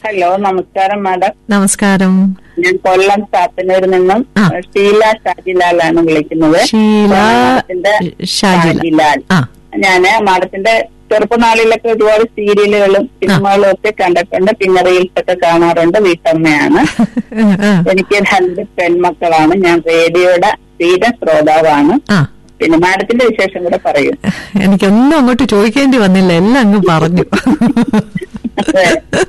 Hello നമസ്കാരം madam നമസ്കാരം ഞാൻ കൊല്ലം ചാത്തന്നൂരിൽ നിന്നും ആ. ഷീല ഷാജിലാലാണ് വിളിക്കുന്നത് ഷീല മാഡത്തിന്റെ ഷാജില ഷാജിലാൽ ആ ഞാന് മാഡത്തിന്റെ ചെറുപ്പനാളിലൊക്കെ ഒരുപാട് സീരിയലുകളും സിനിമകളും ഒക്കെ കണ്ടിട്ടുണ്ട് പിന്നെ റീൽസ് ഒക്കെ കാണാറുണ്ട് വീട്ടമ്മയാണ് ആ, എനിക്ക് രണ്ട് പെൺമക്കളാണ് ഞാൻ റേഡിയോയുടെ സ്ഥിര ശ്രോതാവാണ് ആ പിന്നെ മാഡത്തിന്റെ വിശേഷം കൂടെ പറയൂ എനിക്കൊന്നും അങ്ങോട്ട് ചോദിക്കേണ്ടി വന്നില്ല എല്ലാം അങ്ങ് പറഞ്ഞു അതെ.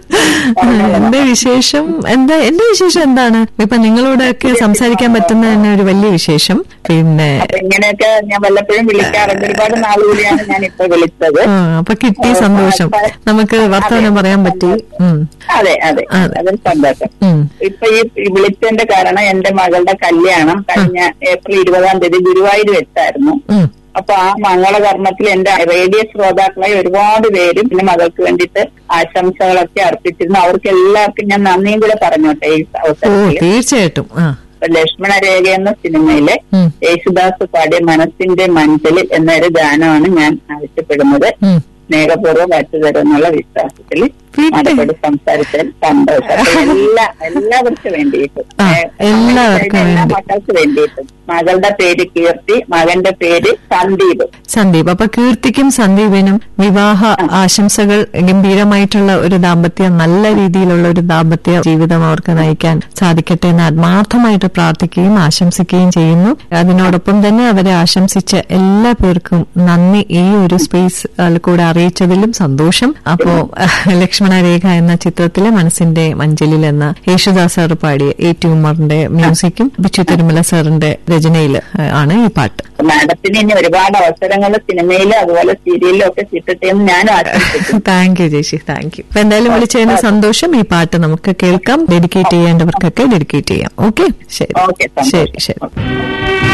എന്റെ വിശേഷം എന്താ എന്റെ വിശേഷം എന്താണ് ഇപ്പൊ നിങ്ങളോടൊക്കെ സംസാരിക്കാൻ പറ്റുന്ന തന്നെ ഒരു വലിയ വിശേഷം പിന്നെ അപ്പൊ ഇങ്ങനെയൊക്കെ ഞാൻ വല്ലപ്പോഴും വിളിക്കാറുണ്ട് ഒരുപാട് നാളുകൂടിയാണ് ഞാൻ ഇപ്പൊ വിളിച്ചത് ആ, അപ്പൊ കിട്ടിയ സന്തോഷം നമുക്ക് വർത്തമാനം പറയാൻ പറ്റി ഉം, അതെ അതെ അതെ. അതൊരു സന്തോഷം ഉം. ഇപ്പൊ ഈ ഈ വിളിച്ചതിന്റെ കാരണം എന്റെ മകളുടെ കല്യാണം കഴിഞ്ഞ ഏപ്രിൽ ഇരുപതാം തീയതി ഗുരുവായൂർ വെച്ചായിരുന്നു ഉം. അപ്പൊ ആ മംഗളകർമ്മത്തിൽ എന്റെ റേഡിയോ ശ്രോതാക്കളായി ഒരുപാട് പേരും പിന്നെ മകൾക്ക് വേണ്ടിയിട്ട് ആശംസകളൊക്കെ അർപ്പിച്ചിരുന്നു അവർക്ക് എല്ലാവർക്കും ഞാൻ നന്ദിയും കൂടെ പറഞ്ഞോട്ടെ ഈ ഓ അവസരത്തിൽ തീർച്ചയായിട്ടും ആ ഇപ്പൊ ലക്ഷ്മണ രേഖ എന്ന സിനിമയിലെ ഉം. യേശുദാസ് പാടിയ മനസ്സിന്റെ മഞ്ചലിൽ എന്നൊരു ഗാനമാണ് ഞാൻ ആവശ്യപ്പെടുന്നത് ഉം. സ്നേഹപൂർവ്വം വച്ചുതരും എന്നുള്ള വിശ്വാസത്തിൽ പിന്നെ? മറുപടി സംസാരിച്ചതിൽ സന്തോഷം അപ്പൊ എല്ലാ എല്ലാവർക്കും വേണ്ടിയിട്ടും ആ, ഏ, എല്ലാവർക്കും എല്ലാ വേണ്ടി. മക്കൾക്ക് വേണ്ടിയിട്ടും മകളുടെ പേര് കീർത്തി മകന്റെ പേര് സന്ദീപ് സന്ദീപ് അപ്പൊ കീർത്തിക്കും സന്ദീപിനും വിവാഹ ആശംസകൾ ഗംഭീരമായിട്ടുള്ള ഒരു ദാമ്പത്യം നല്ല രീതിയിലുള്ള ഒരു ദാമ്പത്യ ജീവിതം അവർക്ക് നയിക്കാൻ സാധിക്കട്ടെ എന്ന് ആത്മാർത്ഥമായിട്ട് പ്രാർത്ഥിക്കുകയും ആശംസിക്കുകയും ചെയ്യുന്നു അതിനോടൊപ്പം തന്നെ അവരെ ആശംസിച്ച എല്ലാ പേർക്കും നന്ദി ഈ ഒരു സ്പേസ് കൂടെ അറിയിച്ചതിലും സന്തോഷം അപ്പോ ലക്ഷ്മണ രേഖ എന്ന ചിത്രത്തിലെ മനസ്സിന്റെ മഞ്ചലിൽ എന്ന യേശുദാസ് സാർ പാടിയ എ ടി ഉമ്മറിന്റെ മ്യൂസിക്കും ബിച്ചു തിരുമല സാറിന്റെ രചനയിൽ ആണ് ഈ പാട്ട് മാഡത്തിന് ഇനി ഒരുപാട് അവസരങ്ങൾ സിനിമയിലും അതുപോലെ സീരിയലിലും ഒക്കെ കിട്ടട്ടെ എന്ന് ഞാനും ആശംസിക്കുന്നു താങ്ക് യു ചേച്ചി താങ്ക് യു അപ്പൊ എന്തായാലും വിളിച്ചതിന് സന്തോഷം ഈ പാട്ട് നമുക്ക് കേൾക്കാം ഡെഡിക്കേറ്റ് ചെയ്യേണ്ടവർക്കൊക്കെ ഡെഡിക്കേറ്റ് ചെയ്യാം ഓക്കെ ശരി ഓക്കെ ശരി ശരി സന്തോഷം